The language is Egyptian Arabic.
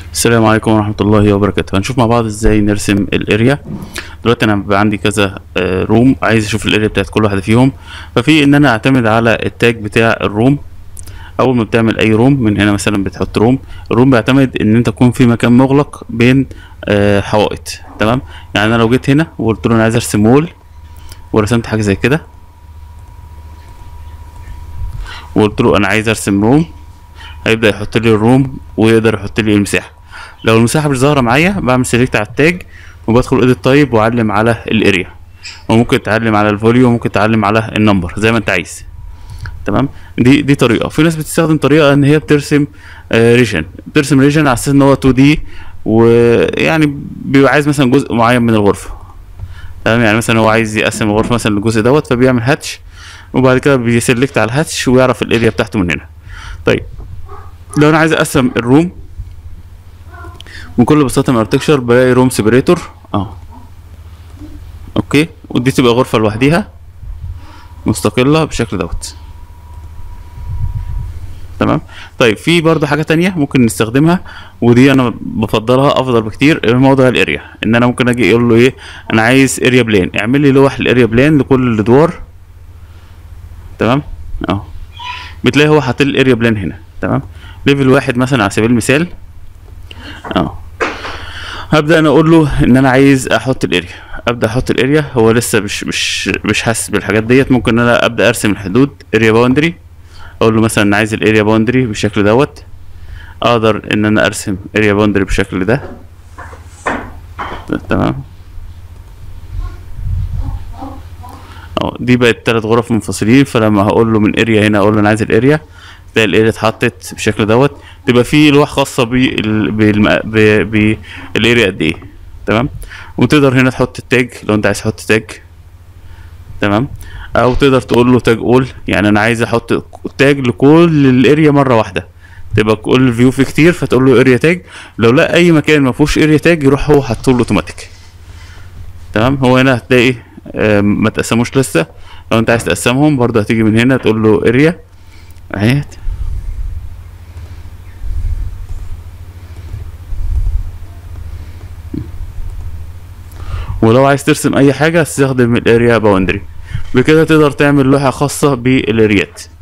السلام عليكم ورحمة الله وبركاته هنشوف مع بعض ازاي نرسم الاريا دلوقتي انا بيبقى عندي كذا آه، روم عايز اشوف الاريا بتاعت كل واحدة فيهم ففي ان انا اعتمد على التاج بتاع الروم اول ما بتعمل اي روم من هنا مثلا بتحط روم الروم بيعتمد ان انت تكون في مكان مغلق بين آه، حوائط تمام يعني انا لو جيت هنا وقلت له انا عايز ارسم وول ورسمت حاجة زي كده وقلت له انا عايز ارسم روم هيبدأ يحط لي الروم ويقدر يحط لي المساحة لو المساحة مش ظاهرة معايا بعمل سيلكت على التاج وبدخل ايديت تايب واعلم على الاريا وممكن تعلم على الفوليوم وممكن تعلم على النمبر زي ما انت عايز تمام دي دي طريقة في ناس بتستخدم طريقة ان هي بترسم ريجن بترسم ريجن على اساس ان هو 2 دي ويعني بيبقى عايز مثلا جزء معين من الغرفة تمام يعني مثلا هو عايز يقسم الغرفة مثلا للجزء دوت فبيعمل هاتش وبعد كده بيسلكت على الهاتش ويعرف الاريا بتاعته من هنا طيب لو انا عايز اقسم الروم بكل بساطه من ارتكشر بلاقي روم سيبريتور اه اوكي ودي تبقى غرفه لوحديها مستقله بالشكل دوت تمام طيب في برضه حاجه تانية ممكن نستخدمها ودي انا بفضلها افضل بكتير موضوع الاريا ان انا ممكن اجي اقول له ايه انا عايز اريا بلان اعمل لي لوح الاريا بلان لكل الادوار تمام اه بتلاقي هو حاطط لي الاريا بلان هنا تمام ليفل واحد مثلا على سبيل المثال اه هبدا انا اقول له ان انا عايز احط الاريا ابدا احط الاريا هو لسه مش مش مش حاسس بالحاجات ديت ممكن ان انا ابدا ارسم الحدود اريا باوندري اقول له مثلا انا عايز الاريا باوندري بالشكل دوت اقدر ان انا ارسم اريا باوندري بالشكل ده تمام اه دي بقت تلات غرف منفصلين فلما هقول له من اريا هنا اقول له انا عايز الاريا تلاقي الاريا اتحطت بالشكل دوت تبقى في لوح خاصه بال بالم... ب... بالاريا قد ايه تمام وتقدر هنا تحط التاج لو انت عايز تحط تاج تمام او تقدر تقول له تاج اول يعني انا عايز احط تاج لكل الاريا مره واحده تبقى كل الفيو فيه كتير فتقول له اريا تاج لو لا اي مكان ما فيهوش اريا تاج يروح هو حاطه له اوتوماتيك تمام هو هنا هتلاقي آه، ما تقسموش لسه لو انت عايز تقسمهم برضه هتيجي من هنا تقول له اريا اهي ولو عايز ترسم اي حاجه استخدم الاريا باوندري بكده تقدر تعمل لوحه خاصه بالاريات